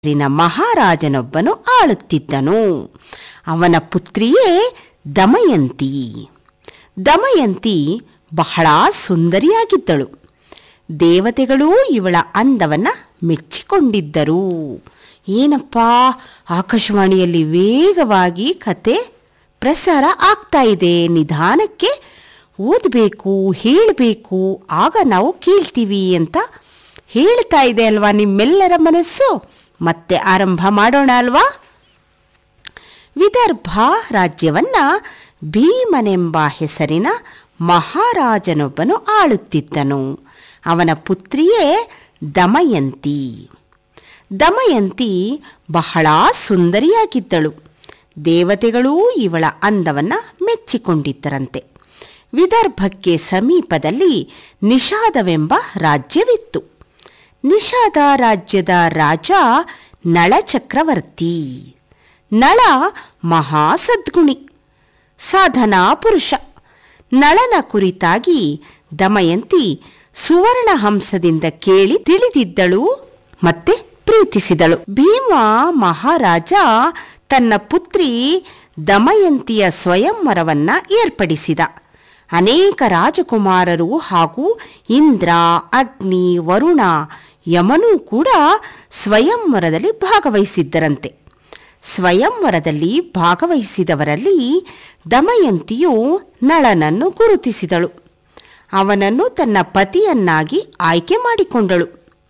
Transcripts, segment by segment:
ರಿನ ಮಹಾರಾಜನೊಬ್ಬನು ಆಳುತ್ತಿದ್ದನು ಅವನ ಪುತ್ರಿಯೇ ದಮಯಂತಿ ದಮಯಂತಿ ಬಹಳ ಸುಂದರಿಯಾಗಿದ್ದಳು ದೇವತೆಗಳೂ ಇವಳ ಅಂದವನ್ನ ಮೆಚ್ಚಿಕೊಂಡಿದ್ದರು ಏನಪ್ಪಾ ಆಕಾಶವಾಣಿಯಲ್ಲಿ ವೇಗವಾಗಿ ಕತೆ ಪ್ರಸಾರ ಆಗ್ತಾ ಇದೆ ನಿಧಾನಕ್ಕೆ ಓದಬೇಕು ಹೇಳಬೇಕು ಆಗ ನಾವು ಕೇಳ್ತೀವಿ ಅಂತ ಹೇಳ್ತಾ ಇದೆ ಅಲ್ವಾ ನಿಮ್ಮೆಲ್ಲರ ಮನಸ್ಸು ಮತ್ತೆ ಆರಂಭ ಮಾಡೋಣ ಅಲ್ವಾ ವಿದರ್ಭ ರಾಜ್ಯವನ್ನ ಭೀಮನೆಂಬ ಹೆಸರಿನ ಮಹಾರಾಜನೊಬ್ಬನು ಆಳುತ್ತಿದ್ದನು ಅವನ ಪುತ್ರಿಯೇ ದಮಯಂತಿ ದಮಯಂತಿ ಬಹಳ ಸುಂದರಿಯಾಗಿದ್ದಳು ದೇವತೆಗಳೂ ಇವಳ ಅಂದವನ್ನ ಮೆಚ್ಚಿಕೊಂಡಿದ್ದರಂತೆ ವಿದರ್ಭಕ್ಕೆ ಸಮೀಪದಲ್ಲಿ ನಿಷಾದವೆಂಬ ರಾಜ್ಯವಿತ್ತು ನಿಷಾದ ರಾಜ್ಯದ ರಾಜ ನಳ ಚಕ್ರವರ್ತಿ ನಳ ಮಹಾಸದ್ಗುಣಿ ಸಾಧನಾ ಪುರುಷ ನಳನ ಕುರಿತಾಗಿ ದಮಯಂತಿ ಸುವರ್ಣ ಹಂಸದಿಂದ ಕೇಳಿ ತಿಳಿದಿದ್ದಳು ಮತ್ತೆ ಪ್ರೀತಿಸಿದಳು ಭೀಮ ಮಹಾರಾಜ ತನ್ನ ಪುತ್ರಿ ದಮಯಂತಿಯ ಸ್ವಯಂವರವನ್ನ ಏರ್ಪಡಿಸಿದ ಅನೇಕ ರಾಜಕುಮಾರರು ಹಾಗೂ ಇಂದ್ರ ಅಗ್ನಿ ವರುಣ ಯಮನೂ ಕೂಡ ಸ್ವಯಂವರದಲ್ಲಿ ಭಾಗವಹಿಸಿದ್ದರಂತೆ ಸ್ವಯಂವರದಲ್ಲಿ ಭಾಗವಹಿಸಿದವರಲ್ಲಿ ದಮಯಂತಿಯು ನಳನನ್ನು ಗುರುತಿಸಿದಳು ಅವನನ್ನು ತನ್ನ ಪತಿಯನ್ನಾಗಿ ಆಯ್ಕೆ ಮಾಡಿಕೊಂಡಳು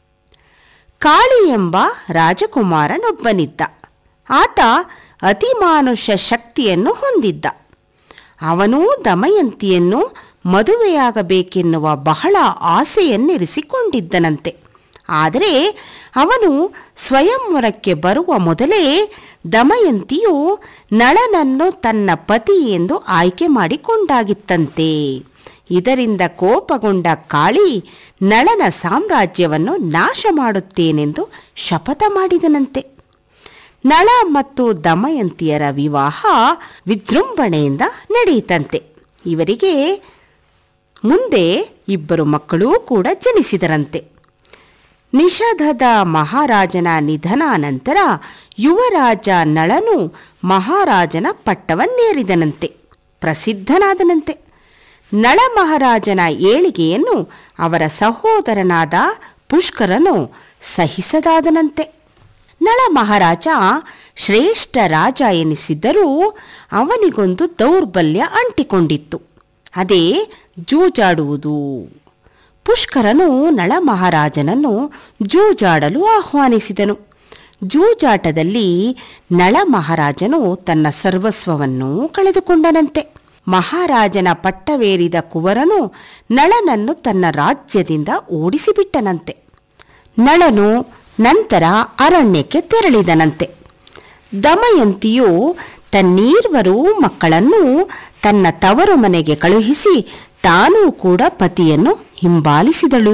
ಕಾಳಿ ಎಂಬ ರಾಜಕುಮಾರನೊಬ್ಬನಿದ್ದ ಆತ ಅತಿಮಾನುಷ ಶಕ್ತಿಯನ್ನು ಹೊಂದಿದ್ದ ಅವನೂ ದಮಯಂತಿಯನ್ನು ಮದುವೆಯಾಗಬೇಕೆನ್ನುವ ಬಹಳ ಆಸೆಯನ್ನಿರಿಸಿಕೊಂಡಿದ್ದನಂತೆ ಆದರೆ ಅವನು ಸ್ವಯಂವರಕ್ಕೆ ಬರುವ ಮೊದಲೇ ದಮಯಂತಿಯು ನಳನನ್ನು ತನ್ನ ಪತಿ ಎಂದು ಆಯ್ಕೆ ಮಾಡಿಕೊಂಡಾಗಿತ್ತಂತೆ ಇದರಿಂದ ಕೋಪಗೊಂಡ ಕಾಳಿ ನಳನ ಸಾಮ್ರಾಜ್ಯವನ್ನು ನಾಶ ಮಾಡುತ್ತೇನೆಂದು ಶಪಥ ಮಾಡಿದನಂತೆ ನಳ ಮತ್ತು ದಮಯಂತಿಯರ ವಿವಾಹ ವಿಜೃಂಭಣೆಯಿಂದ ನಡೆಯಿತಂತೆ ಇವರಿಗೆ ಮುಂದೆ ಇಬ್ಬರು ಮಕ್ಕಳೂ ಕೂಡ ಜನಿಸಿದರಂತೆ ನಿಷಧದ ಮಹಾರಾಜನ ನಿಧನ ನಂತರ ಯುವರಾಜ ನಳನು ಮಹಾರಾಜನ ಪಟ್ಟವನ್ನೇರಿದನಂತೆ ಪ್ರಸಿದ್ಧನಾದನಂತೆ ನಳ ಮಹಾರಾಜನ ಏಳಿಗೆಯನ್ನು ಅವರ ಸಹೋದರನಾದ ಪುಷ್ಕರನು ಸಹಿಸದಾದನಂತೆ ನಳ ಮಹಾರಾಜ ಶ್ರೇಷ್ಠ ರಾಜ ಎನಿಸಿದ್ದರೂ ಅವನಿಗೊಂದು ದೌರ್ಬಲ್ಯ ಅಂಟಿಕೊಂಡಿತ್ತು ಅದೇ ಜೂಜಾಡುವುದು ಪುಷ್ಕರನು ನಳ ಮಹಾರಾಜನನ್ನು ಜೂಜಾಡಲು ಆಹ್ವಾನಿಸಿದನು ಜೂಜಾಟದಲ್ಲಿ ನಳ ಮಹಾರಾಜನು ತನ್ನ ಸರ್ವಸ್ವವನ್ನು ಕಳೆದುಕೊಂಡನಂತೆ ಮಹಾರಾಜನ ಪಟ್ಟವೇರಿದ ಕುವರನು ನಳನನ್ನು ತನ್ನ ರಾಜ್ಯದಿಂದ ಓಡಿಸಿಬಿಟ್ಟನಂತೆ ನಳನು ನಂತರ ಅರಣ್ಯಕ್ಕೆ ತೆರಳಿದನಂತೆ ದಮಯಂತಿಯು ತನ್ನೀರ್ವರು ಮಕ್ಕಳನ್ನು ತನ್ನ ತವರು ಮನೆಗೆ ಕಳುಹಿಸಿ ತಾನೂ ಕೂಡ ಪತಿಯನ್ನು ಹಿಂಬಾಲಿಸಿದಳು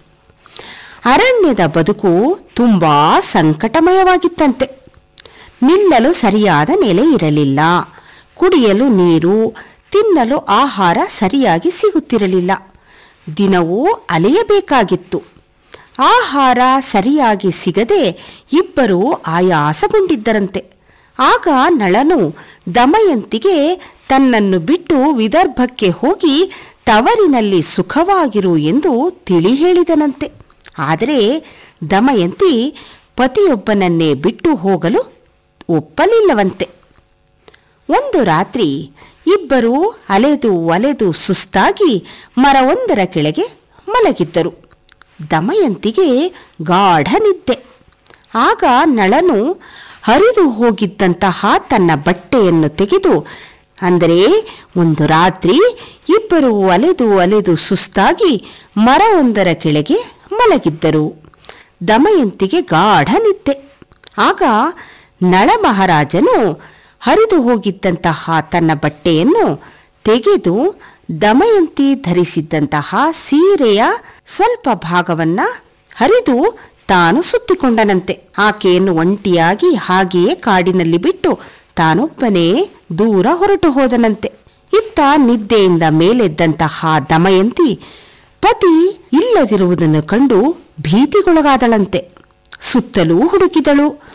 ಅರಣ್ಯದ ಬದುಕು ತುಂಬಾ ಸಂಕಟಮಯವಾಗಿತ್ತಂತೆ ನಿಲ್ಲಲು ಸರಿಯಾದ ನೆಲೆ ಇರಲಿಲ್ಲ ಕುಡಿಯಲು ನೀರು ತಿನ್ನಲು ಆಹಾರ ಸರಿಯಾಗಿ ಸಿಗುತ್ತಿರಲಿಲ್ಲ ದಿನವೂ ಅಲೆಯಬೇಕಾಗಿತ್ತು ಆಹಾರ ಸರಿಯಾಗಿ ಸಿಗದೆ ಇಬ್ಬರೂ ಆಯಾಸಗೊಂಡಿದ್ದರಂತೆ ಆಗ ನಳನು ದಮಯಂತಿಗೆ ತನ್ನನ್ನು ಬಿಟ್ಟು ವಿದರ್ಭಕ್ಕೆ ಹೋಗಿ ತವರಿನಲ್ಲಿ ಸುಖವಾಗಿರು ಎಂದು ತಿಳಿ ಹೇಳಿದನಂತೆ ಆದರೆ ದಮಯಂತಿ ಪತಿಯೊಬ್ಬನನ್ನೇ ಬಿಟ್ಟು ಹೋಗಲು ಒಪ್ಪಲಿಲ್ಲವಂತೆ ಒಂದು ರಾತ್ರಿ ಇಬ್ಬರೂ ಅಲೆದು ಅಲೆದು ಸುಸ್ತಾಗಿ ಮರವೊಂದರ ಕೆಳಗೆ ಮಲಗಿದ್ದರು ದಮಯಂತಿಗೆ ಗಾಢ ನಿದ್ದೆ ಆಗ ನಳನು ಹರಿದು ಹೋಗಿದ್ದಂತಹ ತನ್ನ ಬಟ್ಟೆಯನ್ನು ತೆಗೆದು ಅಂದರೆ ಒಂದು ರಾತ್ರಿ ಇಬ್ಬರು ಅಲೆದು ಅಲೆದು ಸುಸ್ತಾಗಿ ಮರವೊಂದರ ಕೆಳಗೆ ಮಲಗಿದ್ದರು ದಮಯಂತಿಗೆ ಗಾಢ ನಿದ್ದೆ ಆಗ ನಳ ಮಹಾರಾಜನು ಹರಿದು ಹೋಗಿದ್ದಂತಹ ತನ್ನ ಬಟ್ಟೆಯನ್ನು ತೆಗೆದು ದಮಯಂತಿ ಧರಿಸಿದ್ದಂತಹ ಸೀರೆಯ ಸ್ವಲ್ಪ ಭಾಗವನ್ನ ಹರಿದು ತಾನು ಸುತ್ತಿಕೊಂಡನಂತೆ ಆಕೆಯನ್ನು ಒಂಟಿಯಾಗಿ ಹಾಗೆಯೇ ಕಾಡಿನಲ್ಲಿ ಬಿಟ್ಟು ತಾನೊಬ್ಬನೇ ದೂರ ಹೊರಟು ಹೋದನಂತೆ ಇತ್ತ ನಿದ್ದೆಯಿಂದ ಮೇಲೆದ್ದಂತಹ ದಮಯಂತಿ ಪತಿ ಇಲ್ಲದಿರುವುದನ್ನು ಕಂಡು ಭೀತಿಗೊಳಗಾದಳಂತೆ ಸುತ್ತಲೂ ಹುಡುಕಿದಳು